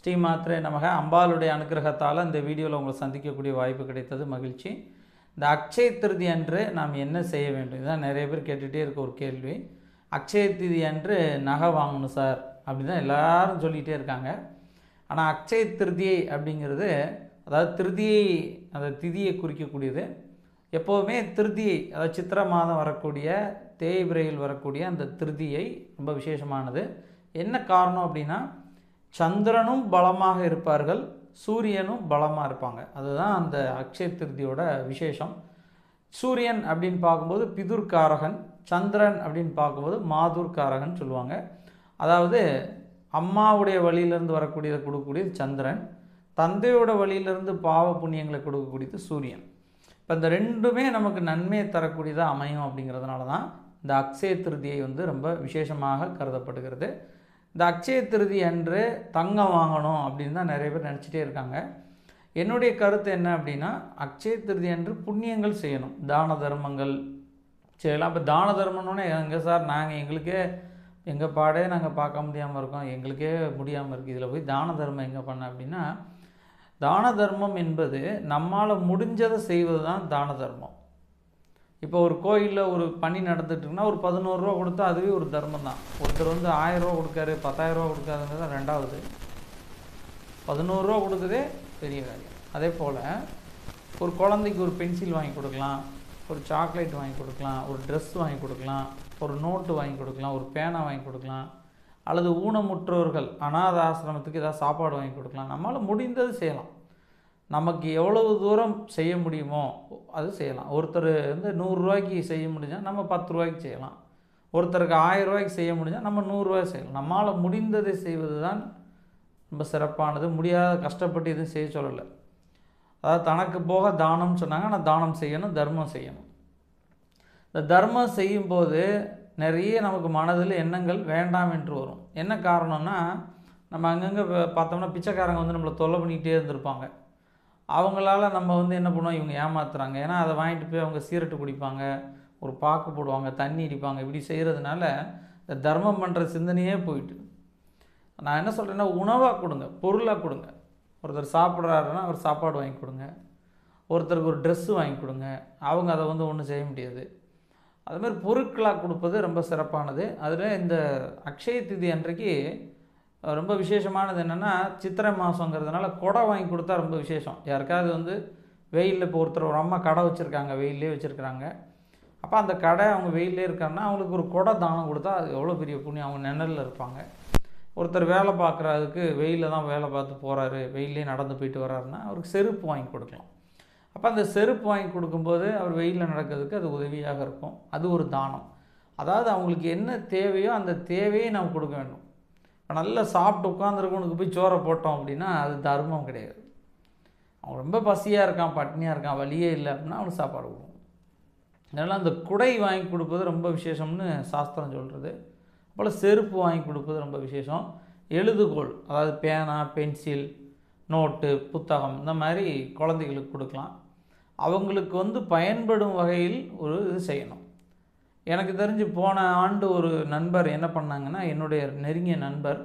ஸ்ரீமாத்ரே நமக அம்பாளுடைய அனுக்கிரகத்தால் இந்த வீடியோவில் உங்களை சந்திக்கக்கூடிய வாய்ப்பு கிடைத்தது மகிழ்ச்சி இந்த அக்ஷய திருதி அன்று நாம் என்ன செய்ய வேண்டும் இதுதான் நிறைய பேர் கேட்டுகிட்டே இருக்க ஒரு கேள்வி அக்ஷய திதி அன்று நகை வாங்கணும் சார் அப்படி தான் எல்லாரும் சொல்லிகிட்டே இருக்காங்க ஆனால் அக்ஷய திருதியை அப்படிங்கிறது அதாவது திருதியை அந்த திதியை குறிக்கக்கூடியது எப்போவுமே திருதியை அதாவது சித்திரை மாதம் வரக்கூடிய தேய்பிரையில் வரக்கூடிய அந்த திருதியை ரொம்ப விசேஷமானது என்ன காரணம் அப்படின்னா சந்திரனும் பலமாக இருப்பார்கள் சூரியனும் பலமாக இருப்பாங்க அதுதான் அந்த அக்ஷய திருதியோட விசேஷம் சூரியன் அப்படின்னு பார்க்கும்போது பிதுர்காரகன் சந்திரன் அப்படின்னு பார்க்கும்போது மாதுர்காரகன் சொல்லுவாங்க அதாவது அம்மாவுடைய வழியிலேருந்து வரக்கூடியதை கொடுக்கக்கூடியது சந்திரன் தந்தையோட வழியிலேருந்து பாவ புண்ணியங்களை கொடுக்கக்கூடியது சூரியன் இப்போ இந்த ரெண்டுமே நமக்கு நன்மையை தரக்கூடியதாக அமையும் அப்படிங்கிறதுனால தான் இந்த அக்ஷய திருதியை வந்து ரொம்ப விசேஷமாக கருதப்படுகிறது இந்த அக்ஷய திருதி அன்று தங்கம் வாங்கணும் அப்படின்னு தான் நிறைய பேர் நினச்சிட்டே இருக்காங்க என்னுடைய கருத்து என்ன அப்படின்னா அக்ஷய திருதி அன்று புண்ணியங்கள் செய்யணும் தான தர்மங்கள் செய்யலாம் இப்போ தான தர்மம்னே எங்கே சார் நாங்கள் எங்களுக்கே எங்கள் பாடே நாங்கள் பார்க்க முடியாமல் இருக்கோம் எங்களுக்கே முடியாமல் இருக்குது இதில் போய் தான தர்மம் எங்கே பண்ண அப்படின்னா தான தர்மம் என்பது நம்மால் முடிஞ்சதை செய்வது தான் தான தர்மம் இப்போ ஒரு கோயிலில் ஒரு பணி நடந்துட்டுருக்குன்னா ஒரு பதினோருவா கொடுத்தா அதுவே ஒரு தர்மம் தான் ஒருத்தர் வந்து ஆயிரரூவா கொடுக்காரு பத்தாயிரரூவா கொடுக்காதுங்கிறது ரெண்டாவது பதினோருவா கொடுக்குறதே பெரிய காரியம் அதே போல் ஒரு குழந்தைக்கு ஒரு பென்சில் வாங்கி கொடுக்கலாம் ஒரு சாக்லேட் வாங்கி கொடுக்கலாம் ஒரு ட்ரெஸ் வாங்கி கொடுக்கலாம் ஒரு நோட்டு வாங்கி கொடுக்கலாம் ஒரு பேனா வாங்கி கொடுக்கலாம் அல்லது ஊனமுற்றோர்கள் அனாத ஆசிரமத்துக்கு ஏதாவது சாப்பாடு வாங்கி கொடுக்கலாம் நம்மளால் முடிந்தது செய்யலாம் நமக்கு எவ்வளவு தூரம் செய்ய முடியுமோ அது செய்யலாம் ஒருத்தர் வந்து நூறுரூவாய்க்கு செய்ய முடிஞ்சால் நம்ம பத்து ரூபாய்க்கு செய்யலாம் ஒருத்தருக்கு ஆயிரம் ரூபாய்க்கு செய்ய முடிஞ்சால் நம்ம நூறுரூவாய் செய்யலாம் நம்மால் முடிந்ததை செய்வது தான் ரொம்ப சிறப்பானது முடியாத கஷ்டப்பட்டு எதுவும் செய்ய சொல்லலை அதாவது தனக்கு போக தானம் சொன்னாங்க ஆனால் தானம் செய்யணும் தர்மம் செய்யணும் இந்த தர்மம் செய்யும்போது நிறைய நமக்கு மனதில் எண்ணங்கள் வேண்டாம் என்று வரும் என்ன காரணம்னா நம்ம அங்கங்கே பார்த்தோம்னா பிச்சைக்காரங்க வந்து நம்மளை தொல்லை பண்ணிக்கிட்டே இருந்திருப்பாங்க அவங்களால நம்ம வந்து என்ன பண்ணுவோம் இவங்க ஏமாத்துறாங்க ஏன்னா அதை வாங்கிட்டு போய் அவங்க சீரட்டு குடிப்பாங்க ஒரு பாக்கு போடுவாங்க தண்ணி அடிப்பாங்க இப்படி செய்கிறதுனால இந்த தர்மம் பண்ணுற சிந்தனையே போயிட்டு நான் என்ன சொல்கிறேன்னா உணவாக கொடுங்க பொருளாக கொடுங்க ஒருத்தர் சாப்பிட்றாருன்னா அவர் சாப்பாடு வாங்கி கொடுங்க ஒருத்தருக்கு ஒரு ட்ரெஸ்ஸு வாங்கி கொடுங்க அவங்க அதை வந்து ஒன்றும் செய்ய முடியாது அதுமாதிரி பொருட்களாக கொடுப்பது ரொம்ப சிறப்பானது அதில் இந்த அக்ஷய திதி அன்றைக்கு ரொம்ப விசேஷமானது என்னென்னா சித்திரை மாதங்கிறதுனால கொடை வாங்கி கொடுத்தா ரொம்ப விசேஷம் யாருக்காவது வந்து வெயிலில் இப்போ ஒருத்தர் ஒரு அம்மா கடை வச்சுருக்காங்க வெயிலே வச்சுருக்குறாங்க அப்போ அந்த கடை அவங்க வெயிலே இருக்காங்கன்னா அவங்களுக்கு ஒரு கொடை தானம் கொடுத்தா அது எவ்வளோ பெரிய புண்ணியம் அவங்க நிழலில் இருப்பாங்க ஒருத்தர் வேலை பார்க்குறதுக்கு வெயிலில் தான் வேலை பார்த்து போகிறாரு வெயிலே நடந்து போயிட்டு வர்றாருன்னா அவருக்கு செருப்பு வாங்கி கொடுக்கலாம் அப்போ அந்த செருப்பு வாங்கி கொடுக்கும்போது அவர் வெயிலில் நடக்கிறதுக்கு அது உதவியாக இருக்கும் அது ஒரு தானம் அதாவது அவங்களுக்கு என்ன தேவையோ அந்த தேவையை நாம் கொடுக்க வேண்டும் இப்போ நல்லா சாப்பிட்டு உட்காந்துருக்கவனுக்கு போய் சோறை போட்டோம் அப்படின்னா அது தர்மம் கிடையாது அவன் ரொம்ப பசியாக இருக்கான் பட்னியாக இருக்கான் வழியே இல்லை அப்படின்னா அவனுக்கு சாப்பாடு கொடுக்கும் அதனால் அந்த குடை வாங்கி கொடுப்பது ரொம்ப விசேஷம்னு சாஸ்திரம் சொல்கிறது போல் செருப்பு வாங்கி கொடுப்பது ரொம்ப விசேஷம் எழுதுகோள் அதாவது பேனா பென்சில் நோட்டு புத்தகம் இந்த மாதிரி குழந்தைகளுக்கு கொடுக்கலாம் அவங்களுக்கு வந்து பயன்படும் வகையில் ஒரு இது செய்யணும் எனக்கு தெரிஞ்சு போன ஆண்டு ஒரு நண்பர் என்ன பண்ணாங்கன்னா என்னுடைய நெருங்கிய நண்பர்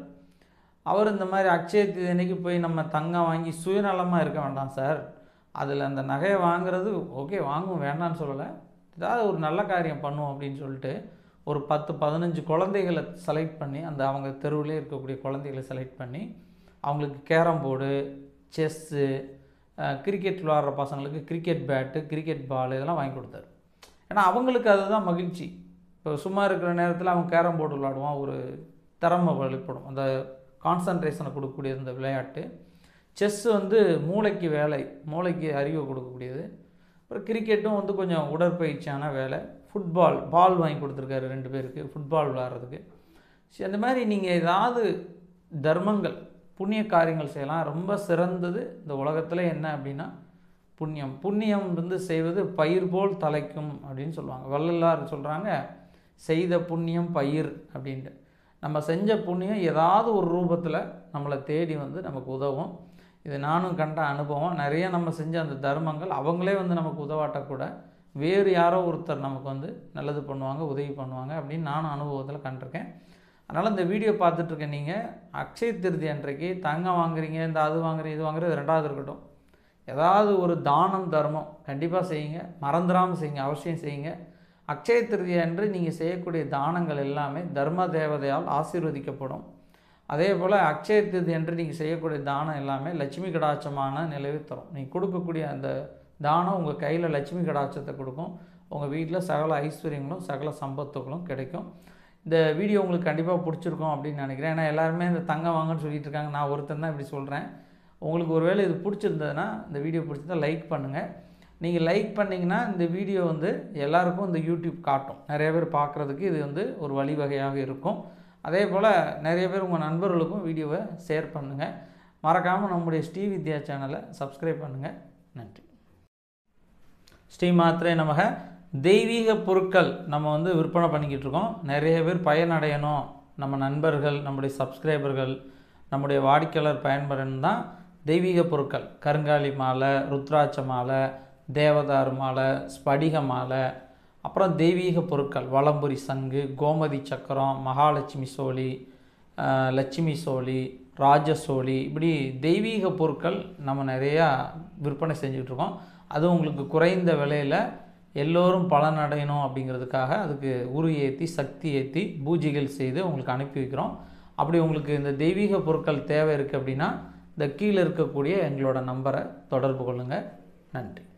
அவர் இந்த மாதிரி அக்ஷய அன்னைக்கு போய் நம்ம தங்கம் வாங்கி சுயநலமாக இருக்க வேண்டாம் சார் அதில் அந்த நகையை வாங்குறது ஓகே வாங்குவோம் வேண்டாம்னு சொல்லலை ஏதாவது ஒரு நல்ல காரியம் பண்ணுவோம் அப்படின்னு சொல்லிட்டு ஒரு பத்து பதினஞ்சு குழந்தைகளை செலக்ட் பண்ணி அந்த அவங்க தெருவிலே இருக்கக்கூடிய குழந்தைகளை செலக்ட் பண்ணி அவங்களுக்கு கேரம் போர்டு செஸ்ஸு கிரிக்கெட் விளாட்ற பசங்களுக்கு கிரிக்கெட் பேட்டு கிரிக்கெட் பால் இதெல்லாம் வாங்கி கொடுத்தாரு ஏன்னா அவங்களுக்கு அதுதான் மகிழ்ச்சி இப்போ சும்மா இருக்கிற நேரத்தில் அவன் கேரம் போர்டு விளாடுவான் ஒரு திறமை வெளிப்படும் அந்த கான்சன்ட்ரேஷனை கொடுக்கக்கூடிய இந்த விளையாட்டு செஸ் வந்து மூளைக்கு வேலை மூளைக்கு அறிவை கொடுக்கக்கூடியது அப்புறம் கிரிக்கெட்டும் வந்து கொஞ்சம் உடற்பயிற்சியான வேலை ஃபுட்பால் பால் வாங்கி கொடுத்துருக்காரு ரெண்டு பேருக்கு ஃபுட்பால் விளாட்றதுக்கு சரி அந்த மாதிரி நீங்கள் ஏதாவது தர்மங்கள் புண்ணிய காரியங்கள் செய்யலாம் ரொம்ப சிறந்தது இந்த உலகத்தில் என்ன அப்படின்னா புண்ணியம் புண்ணியம் வந்து செய்வது பயிர் போல் தலைக்கும் அப்படின்னு சொல்லுவாங்க வள்ளலார் சொல்கிறாங்க செய்த புண்ணியம் பயிர் அப்படின்ட்டு நம்ம செஞ்ச புண்ணியம் ஏதாவது ஒரு ரூபத்தில் நம்மளை தேடி வந்து நமக்கு உதவும் இது நானும் கண்ட அனுபவம் நிறைய நம்ம செஞ்ச அந்த தர்மங்கள் அவங்களே வந்து நமக்கு உதவாட்டக்கூட வேறு யாரோ ஒருத்தர் நமக்கு வந்து நல்லது பண்ணுவாங்க உதவி பண்ணுவாங்க அப்படின்னு நானும் அனுபவத்தில் கண்டிருக்கேன் அதனால் இந்த வீடியோ பார்த்துட்ருக்க நீங்கள் அக்ஷய திருதி அன்றைக்கு தங்கம் வாங்குறீங்க இந்த அது வாங்குறீங்க இது வாங்குறது ரெண்டாவது இருக்கட்டும் ஏதாவது ஒரு தானம் தர்மம் கண்டிப்பாக செய்யுங்க மறந்துடாமல் செய்யுங்க அவசியம் செய்யுங்க அக்ஷய திருதி அன்று நீங்கள் செய்யக்கூடிய தானங்கள் எல்லாமே தர்ம தேவதையால் ஆசீர்வதிக்கப்படும் அதே போல் அக்ஷய திருதி அன்று நீங்கள் செய்யக்கூடிய தானம் எல்லாமே லட்சுமி கடாட்சமான நிலவை தரும் நீங்கள் கொடுக்கக்கூடிய அந்த தானம் உங்கள் கையில் லட்சுமி கடாட்சத்தை கொடுக்கும் உங்கள் வீட்டில் சகல ஐஸ்வர்யங்களும் சகல சம்பத்துகளும் கிடைக்கும் இந்த வீடியோ உங்களுக்கு கண்டிப்பாக பிடிச்சிருக்கும் அப்படின்னு நினைக்கிறேன் ஏன்னா எல்லாருமே இந்த தங்கம் வாங்கன்னு சொல்லிட்டு இருக்காங்க நான் ஒருத்தன் தான் இப்படி சொல்கிறேன் உங்களுக்கு ஒருவேளை இது பிடிச்சிருந்ததுன்னா இந்த வீடியோ பிடிச்சிருந்தா லைக் பண்ணுங்கள் நீங்கள் லைக் பண்ணிங்கன்னா இந்த வீடியோ வந்து எல்லாருக்கும் இந்த யூடியூப் காட்டும் நிறைய பேர் பார்க்குறதுக்கு இது வந்து ஒரு வழிவகையாக இருக்கும் அதே போல் நிறைய பேர் உங்கள் நண்பர்களுக்கும் வீடியோவை ஷேர் பண்ணுங்கள் மறக்காமல் நம்முடைய ஸ்ரீ வித்யா சேனலை சப்ஸ்கிரைப் பண்ணுங்கள் நன்றி ஸ்ரீ மாத்திரை நமக தெய்வீக பொருட்கள் நம்ம வந்து விற்பனை பண்ணிக்கிட்டு இருக்கோம் நிறைய பேர் பயனடையணும் நம்ம நண்பர்கள் நம்முடைய சப்ஸ்கிரைபர்கள் நம்முடைய வாடிக்கையாளர் பயன்படணும் தான் தெய்வீக பொருட்கள் கருங்காலி மாலை ருத்ராட்ச மாலை தேவதாரு மாலை ஸ்படிக மாலை அப்புறம் தெய்வீக பொருட்கள் வலம்புரி சங்கு கோமதி சக்கரம் மகாலட்சுமி சோழி ஆஹ், லட்சுமி சோழி ராஜசோழி இப்படி தெய்வீக பொருட்கள் நம்ம நிறையா விற்பனை செஞ்சுட்டு இருக்கோம் அது உங்களுக்கு குறைந்த விலையில் எல்லோரும் பலனடையணும் அப்படிங்கிறதுக்காக அதுக்கு உரு ஏற்றி சக்தி ஏற்றி பூஜைகள் செய்து உங்களுக்கு அனுப்பி வைக்கிறோம் அப்படி உங்களுக்கு இந்த தெய்வீக பொருட்கள் தேவை இருக்குது அப்படின்னா இந்த கீழே இருக்கக்கூடிய எங்களோட நம்பரை தொடர்பு கொள்ளுங்கள் நன்றி